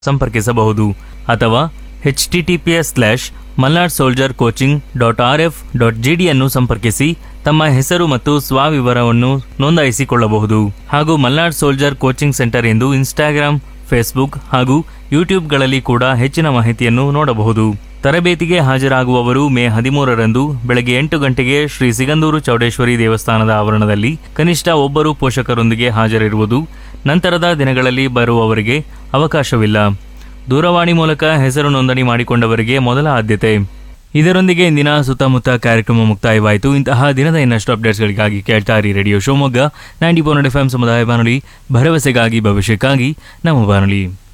ಸಂಪರ್ಕಿಸಬಹುದು ಅಥವಾ H T T P S slash Malnad soldier coaching dot R F dot G ಡಿಯನ್ನು ಸಂಪರ್ಕಿಸಿ ತಮ್ಮ ಹೆಸರು ಮತ್ತು ಸ್ವವಿವರವನ್ನು ನೋಂದಾಯಿಸಿಕೊಳ್ಳಬಹುದು ಹಾಗೂ ಮಲ್ನಾಡ್ ಸೋಲ್ಜರ್ ಕೋಚಿಂಗ್ ಸೆಂಟರ್ ಎಂದು ಇನ್ಸ್ಟಾಗ್ರಾಮ್ ಫೇಸ್ಬುಕ್ ಹಾಗೂ ಯೂಟ್ಯೂಬ್ಗಳಲ್ಲಿ ಕೂಡ ಹೆಚ್ಚಿನ ಮಾಹಿತಿಯನ್ನು ನೋಡಬಹುದು ತರಬೇತಿಗೆ ಹಾಜರಾಗುವವರು ಮೇ ಹದಿಮೂರರಂದು ಬೆಳಗ್ಗೆ ಎಂಟು ಗಂಟೆಗೆ ಶ್ರೀ ಸಿಗಂದೂರು ಚೌಡೇಶ್ವರಿ ದೇವಸ್ಥಾನದ ಆವರಣದಲ್ಲಿ ಕನಿಷ್ಠ ಒಬ್ಬರು ಪೋಷಕರೊಂದಿಗೆ ಹಾಜರಿರುವುದು ನಂತರದ ದಿನಗಳಲ್ಲಿ ಬರುವವರಿಗೆ ಅವಕಾಶವಿಲ್ಲ ದೂರವಾಣಿ ಮೂಲಕ ಹೆಸರು ನೋಂದಣಿ ಮಾಡಿಕೊಂಡವರಿಗೆ ಮೊದಲ ಆದ್ಯತೆ ಇದರೊಂದಿಗೆ ಇಂದಿನ ಸುತ್ತಮುತ್ತ ಕಾರ್ಯಕ್ರಮ ಮುಕ್ತಾಯವಾಯಿತು ಇಂತಹ ದಿನದ ಇನ್ನಷ್ಟು ಅಪ್ಡೇಟ್ಸ್ಗಳಿಗಾಗಿ ಕೇಳ್ತಾ ಇರಿ radio Shivamogga ninety four F M ಸಮುದಾಯ ಬಾನುಲಿ ಭರವಸೆಗಾಗಿ ಭವಿಷ್ಯಕ್ಕಾಗಿ ನಮ್ಮ ಬಾನುಲಿ